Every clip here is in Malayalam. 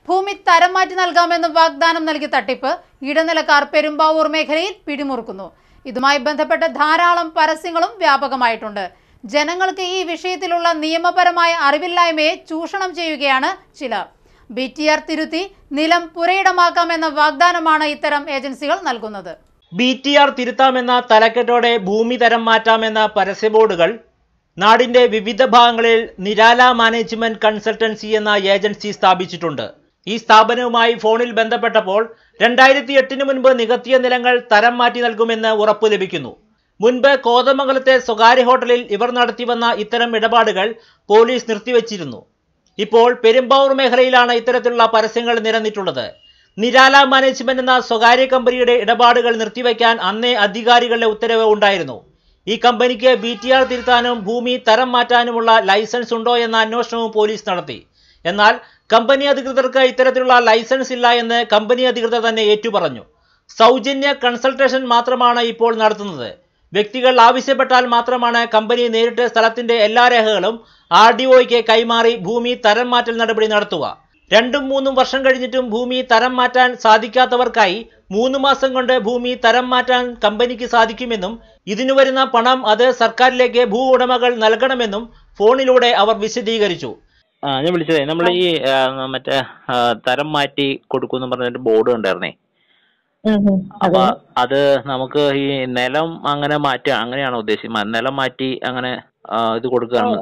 ഭൂമി തരം മാറ്റി നൽകാമെന്ന് വാഗ്ദാനം നൽകി തട്ടിപ്പ് ഇടനിലക്കാർ പെരുമ്പാവൂർ മേഖലയിൽ പിടിമുറുക്കുന്നു ഇതുമായി ബന്ധപ്പെട്ട ധാരാളം പരസ്യങ്ങളും വ്യാപകമായിട്ടുണ്ട് ജനങ്ങൾക്ക് ഈ വിഷയത്തിലുള്ള നിയമപരമായ അറിവില്ലായ്മയെ ചൂഷണം ചെയ്യുകയാണ് ചിലർ ബി ടി ആർ തിരുത്തി നിലം പുരയിടമാക്കാമെന്ന വാഗ്ദാനമാണ് ഇത്തരം ഏജൻസികൾ നൽകുന്നത് ബി ടി ആർ തിരുത്താമെന്ന തലക്കെട്ടോടെ ഭൂമി തരം മാറ്റാമെന്ന പരസ്യ ബോർഡുകൾ നാടിന്റെ വിവിധ ഭാഗങ്ങളിൽ നിരാല മാനേജ്മെന്റ് കൺസൾട്ടൻസി എന്ന ഏജൻസി സ്ഥാപിച്ചിട്ടുണ്ട് ഈ സ്ഥാപനവുമായി ഫോണിൽ ബന്ധപ്പെട്ടപ്പോൾ രണ്ടായിരത്തി എട്ടിന് മുൻപ് നികത്തിയ നിലങ്ങൾ തരം മാറ്റി നൽകുമെന്ന് ഉറപ്പു ലഭിക്കുന്നു മുൻപ് കോതമംഗലത്തെ സ്വകാര്യ ഹോട്ടലിൽ ഇവർ നടത്തിവന്ന ഇത്തരം ഇടപാടുകൾ പോലീസ് നിർത്തിവച്ചിരുന്നു ഇപ്പോൾ പെരുമ്പാവൂർ മേഖലയിലാണ് ഇത്തരത്തിലുള്ള പരസ്യങ്ങൾ നിരന്നിട്ടുള്ളത് നിരാല മാനേജ്മെന്റ് എന്ന സ്വകാര്യ കമ്പനിയുടെ ഇടപാടുകൾ നിർത്തിവെക്കാൻ അന്നേ അധികാരികളുടെ ഉത്തരവ് ഉണ്ടായിരുന്നു ഈ കമ്പനിക്ക് ബി ടി ആർ തിരുത്താനും ഭൂമി തരം മാറ്റാനുമുള്ള ലൈസൻസ് ഉണ്ടോ എന്ന അന്വേഷണവും പോലീസ് നടത്തി എന്നാൽ കമ്പനി അധികൃതർക്ക് ഇത്തരത്തിലുള്ള ലൈസൻസ് ഇല്ല എന്ന് കമ്പനി അധികൃതർ തന്നെ ഏറ്റുപറഞ്ഞു സൗജന്യ കൺസൾട്ടേഷൻ മാത്രമാണ് ഇപ്പോൾ നടത്തുന്നത് വ്യക്തികൾ ആവശ്യപ്പെട്ടാൽ മാത്രമാണ് കമ്പനി നേരിട്ട് സ്ഥലത്തിന്റെ എല്ലാ രേഖകളും ആർ ഡി ഒയ്ക്ക് കൈമാറി ഭൂമി തരം മാറ്റൽ നടപടി നടത്തുക രണ്ടും മൂന്നും വർഷം കഴിഞ്ഞിട്ടും ഭൂമി തരം മാറ്റാൻ സാധിക്കാത്തവർക്കായി മൂന്ന് മാസം കൊണ്ട് ഭൂമി തരം മാറ്റാൻ കമ്പനിക്ക് സാധിക്കുമെന്നും ഇതിനു വരുന്ന പണം അത് സർക്കാരിലേക്ക് ഭൂ ഉടമകൾ നൽകണമെന്നും ഫോണിലൂടെ അവർ വിശദീകരിച്ചു ആ ഞാൻ വിളിച്ചതേ നമ്മൾ ഈ ആ, മറ്റേ ആ, തരം മാറ്റി കൊടുക്കുമെന്ന് പറഞ്ഞിട്ട് ബോർഡ് കണ്ടായിരുന്നേ അപ്പൊ അത് നമുക്ക് ഈ നിലം അങ്ങനെ മാറ്റുക അങ്ങനെയാണോ ഉദ്ദേശിക്കുന്നത് നിലം മാറ്റി അങ്ങനെ ആ, ഇത് കൊടുക്കുകയാണ്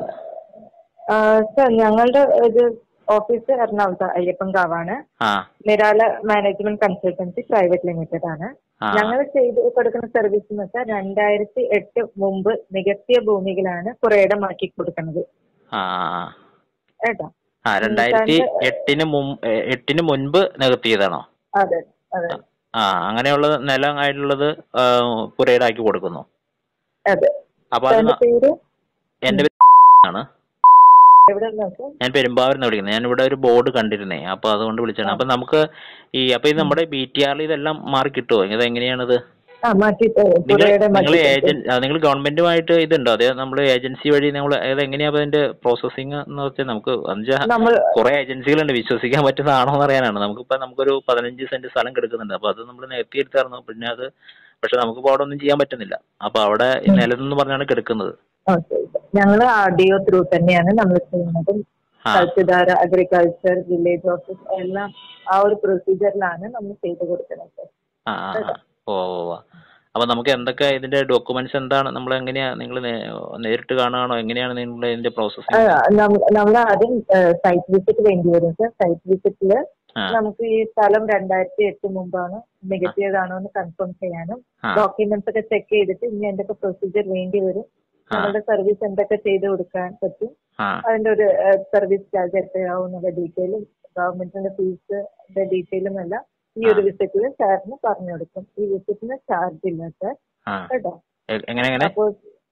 സർ ഞങ്ങളുടെ ഒരു ഓഫീസ് എറണാകുളത്ത് അയ്യപ്പൻകാവാണ് ആ Nirala management consultancy private limited ആണ് ആ ഞങ്ങൾ ചെയ്ത് കൊടുക്കുന്ന സർവീസ് എന്ന് വെച്ചാൽ രണ്ടായിരത്തി എട്ട് മുമ്പ് നികത്തിയ ഭൂമികളാണ് പുറയിടമാക്കി കൊടുക്കുന്നത് ആ ആ, കേട്ടോ ആ രണ്ടായിരത്തി എട്ടിന് മുമ്പ് എട്ടിന് മുൻപ് നികത്തിയതാണോ അതെ അതെ ആ അങ്ങനെയുള്ള നിലം ആയിട്ടുള്ളത് ആ, പുരയിടാക്കി കൊടുക്കുന്നു അതെ അപ്പൊ അത് സാറിന്റെ പേര് എന്റെ പേര് ആണ് എവിടെ നോക്കാം ഞാൻ പെരുമ്പാവൂരിന്ന് വിളിക്കുന്നത് ഞാൻ ഇവിടെ ഒരു ബോർഡ് കണ്ടിരുന്നേ അപ്പൊ അതുകൊണ്ട് വിളിച്ചാണ് അപ്പൊ നമുക്ക് ഈ അപ്പൊ ഇത് നമ്മുടെ ബി ടി ആറിൽ ഇതെല്ലാം മാറി കിട്ടുമോ ഇത് എങ്ങനെയാണിത് ആ മാറ്റി നിങ്ങൾ പുറയിടം നിങ്ങൾ മാറ്റി ഏജൻ നിങ്ങൾ ഗവൺമെന്റുമായിട്ട് ഇതുണ്ടോ അതെ നമ്മൾ ഏജൻസി വഴി നമ്മൾ അത് എങ്ങനെയാ അപ്പൊ അതിന്റെ പ്രോസസ്സിംഗ് എന്ന് വെച്ചാൽ നമുക്ക് എന്നുവെച്ചാൽ നമ്മൾ കുറെ ഏജൻസികളുണ്ട് വിശ്വസിക്കാൻ പറ്റുന്നതാണോ എന്ന് അറിയാനാണ് നമുക്കിപ്പോ നമുക്കൊരു പതിനഞ്ച് സെന്റ് സ്ഥലം കിടക്കുന്നുണ്ട് അപ്പൊ അത് നമ്മൾ നേരത്തെ എടുത്തായിരുന്നു പിന്നെ അത് പക്ഷെ നമുക്കിപ്പോ അവിടെ ഒന്നും ചെയ്യാൻ പറ്റുന്നില്ല അപ്പൊ അവിടെ ഈ നിലത്തെന്ന് പറഞ്ഞാണ് കിടക്കുന്നത് ഓക്കെ ഞങ്ങൾ ആർ ഡി ഒ ത്രൂ തന്നെയാണ് നമ്മൾ ചെയ്യുന്നത് ആ കൽച്ചുധാര അഗ്രികൾച്ചർ വില്ലേജ് ഓഫീസ് എല്ലാം ആ ഒരു പ്രൊസീജിയറിലാണ് നമ്മൾ ചെയ്തു കൊടുക്കുന്നത് ആ ആ, ആ. ഓ ഓ ഓ. അപ്പൊ നമുക്ക് എന്തൊക്കെ ഇതിന്റെ ഡോക്യുമെന്റ്സ് എന്താണ് നമ്മൾ എങ്ങനെയാ നിങ്ങൾ നേരിട്ട് കാണുകയാണോ എങ്ങനെയാണ് നിങ്ങൾ ഇതിന്റെ പ്രോസസ്സിംഗ് നമ്മൾ ആദ്യം സൈറ്റ് വിസിറ്റ് വേണ്ടി വരും സർ സൈറ്റ് വിസിറ്റിൽ ആ നമുക്ക് ഈ സ്ഥലം രണ്ടായിരത്തി എട്ട് മുമ്പാണ് നികത്തിയതാണോ എന്ന് കൺഫേം ചെയ്യാനും ആ ഡോക്യുമെന്റ്സ് ഒക്കെ ചെക്ക് ചെയ്തിട്ട് ഇനി എന്തൊക്കെ പ്രൊസീജിയർ വേണ്ടി വരും ആ നമ്മളുടെ സർവീസ് എന്തൊക്കെ ചെയ്തു കൊടുക്കാൻ പറ്റും ആ അതിന്റെ ഒരു സർവീസ് ചാർജ് എത്രയാവുന്നുള്ള ഡീറ്റെയിലും ഗവൺമെന്റിന്റെ ഫീസിന്റെ ഡീറ്റെയിലും എല്ലാം ഈ ഒരു വിസിറ്റിൽ സാറിന് പറഞ്ഞു കൊടുക്കും ഈ വിസിറ്റിന് ചാർജ് ഇല്ല സാർ ആ കേട്ടോ എ- എങ്ങനെ എങ്ങനെ അപ്പോ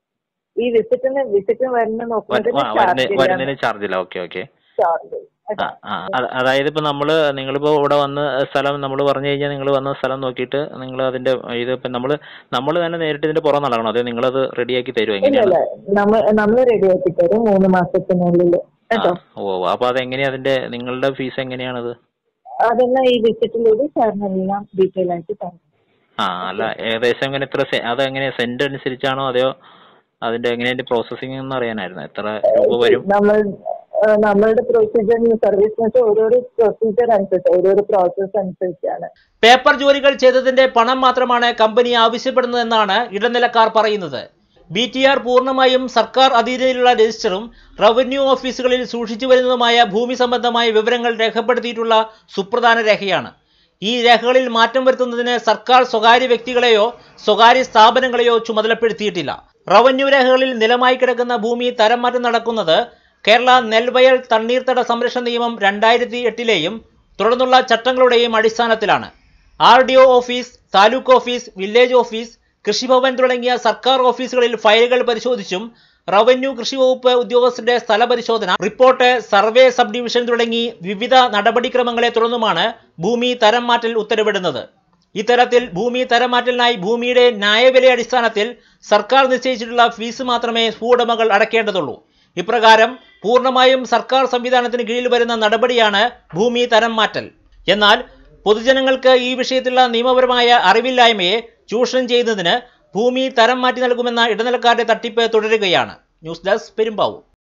ഈ വിസിറ്റിന് വിസിറ്റിന് വരുന്ന വ- നോക്കുന്നതിന് ആ, ചാർജ് വരുന്ന- ഇല്ല വരുന്നതിന് ചാർജ് ഇല്ല ഓക്കെ ഓക്കെ ചാർജ് ആ ആ അത- അതായത് ഇപ്പൊ നമ്മള് നിങ്ങളിപ്പോ ഇവിടെ വന്ന് സ്ഥലം നമ്മൾ പറഞ്ഞു കഴിഞ്ഞാൽ നിങ്ങൾ വന്ന സ്ഥലം നോക്കിയിട്ട് നിങ്ങൾ അതിന്റെ ഇത് ഇപ്പൊ നമ്മള് നമ്മൾ തന്നെ നേരിട്ട് ഇതിന്റെ പുറം നടക്കണോ അതെ നിങ്ങളത് റെഡിയാക്കി തരുമോ ഇല്ല എങ്ങനെയാണ് ഇല്ല നമ്മൾ നമ്മൾ റെഡി ആക്കി തരും മൂന്ന് മാസത്തിനുള്ളിൽ കേട്ടോ ആ, ഓ ഓ. അപ്പൊ അതെങ്ങനെയാ അതിന്റെ നിങ്ങളുടെ ഫീസ് എങ്ങനെയാണത് അതെല്ലാം ഈ വിസിറ്റിലൂടെ സാറിനെല്ലാം ഡീറ്റെയിൽ ആയിട്ട് തരും ആ അല്ല ഏകദേശം എങ്ങനെ എത്ര സെ- അതെങ്ങനെ സെന്റ് അനുസരിച്ചാണോ അതെയോ അതിന്റെ എങ്ങനെ അതിന്റെ പ്രോസസ്സിംഗ് എന്ന് അറിയാനായിരുന്നു എത്ര രൂപ വരും നമ്മൾ ആ, നമ്മളുടെ പ്രൊസീജിയർ സർവീസ് എന്ന് വെച്ചാൽ ഓരോരോ പ്രൊസീജിയർ അനുസരിച്ച് ഓരോരോ പ്രോസസ് അനുസരിച്ചാണ് പേപ്പർ ജോലികൾ ചെയ്തതിന്റെ പണം മാത്രമാണ് കമ്പനി ആവശ്യപ്പെടുന്നതെന്നാണ് ഇടനിലക്കാർ പറയുന്നത് ബി ടി ആർ പൂർണ്ണമായും സർക്കാർ അധീനതയിലുള്ള രജിസ്റ്ററും റവന്യൂ ഓഫീസുകളിൽ സൂക്ഷിച്ചു വരുന്നതുമായ ഭൂമി സംബന്ധമായ വിവരങ്ങൾ രേഖപ്പെടുത്തിയിട്ടുള്ള സുപ്രധാന രേഖയാണ് ഈ രേഖകളിൽ മാറ്റം വരുത്തുന്നതിന് സർക്കാർ സ്വകാര്യ വ്യക്തികളെയോ സ്വകാര്യ സ്ഥാപനങ്ങളെയോ ചുമതലപ്പെടുത്തിയിട്ടില്ല റവന്യൂ രേഖകളിൽ നിലമായി കിടക്കുന്ന ഭൂമി തരം മാറ്റം നടക്കുന്നത് കേരള നെൽവയൽ തണ്ണീർത്തട സംരക്ഷണ നിയമം രണ്ടായിരത്തി എട്ടിലെയും തുടർന്നുള്ള ചട്ടങ്ങളുടെയും അടിസ്ഥാനത്തിലാണ് R D O office taluk office village office Krishibhavan തുടങ്ങിയ സർക്കാർ ഓഫീസുകളിൽ ഫയലുകൾ പരിശോധിച്ചും റവന്യൂ കൃഷി വകുപ്പ് ഉദ്യോഗസ്ഥരുടെ സ്ഥല പരിശോധന റിപ്പോർട്ട് സർവേ സബ് ഡിവിഷൻ തുടങ്ങി വിവിധ നടപടിക്രമങ്ങളെ തുടർന്നുമാണ് ഭൂമി തരം മാറ്റൽ ഉത്തരവിടുന്നത് ഇത്തരത്തിൽ ഭൂമി തരം മാറ്റലിനായി ഭൂമിയുടെ ന്യായവില അടിസ്ഥാനത്തിൽ സർക്കാർ നിശ്ചയിച്ചിട്ടുള്ള ഫീസ് മാത്രമേ ഭൂവുടമകൾ അടയ്ക്കേണ്ടതുള്ളൂ ഇപ്രകാരം പൂർണ്ണമായും സർക്കാർ സംവിധാനത്തിന് കീഴിൽ വരുന്ന നടപടിയാണ് ഭൂമി തരം മാറ്റൽ എന്നാൽ പൊതുജനങ്ങൾക്ക് ഈ വിഷയത്തിലുള്ള നിയമപരമായ അറിവില്ലായ്മയെ ചൂഷണം ചെയ്യുന്നതിന് ഭൂമി തരം മാറ്റി നൽകുമെന്ന ഇടനിലക്കാരുടെ തട്ടിപ്പ് തുടരുകയാണ് ന്യൂസ് ഡെസ്ക് പെരുമ്പാവൂർ